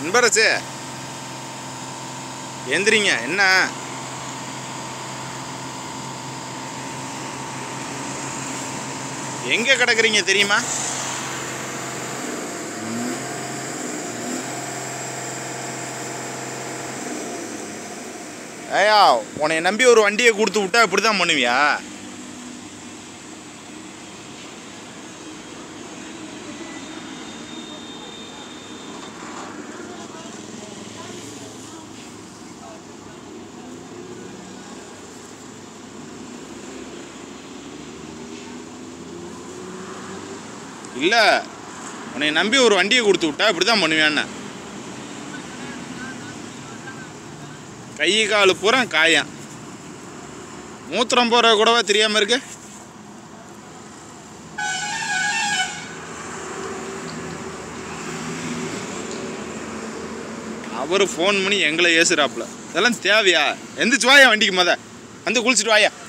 அன்பரசு எந்திரிங்க என்ன எங்க கிடக்குறீங்க தெரியுமா ஏயா உன்னை நம்பி ஒரு வண்டியை கொடுத்து விட்டா இப்படி தான் பண்ணுவியா இல்லை உன்னை நம்பி ஒரு வண்டியை கொடுத்து விட்டா இப்படி தான் பண்ணுவேன்னு கை கால் பூரா காயம் மூத்திரம் போகிற கூடவா தெரியாமல் இருக்கு அவர் ஃபோன் பண்ணி எங்களை ஏசுறாப்புல இதெல்லாம் தேவையா எந்திரிச்சு வாயா வண்டிக்கு மொத வந்து குளிச்சுட்டு வாயா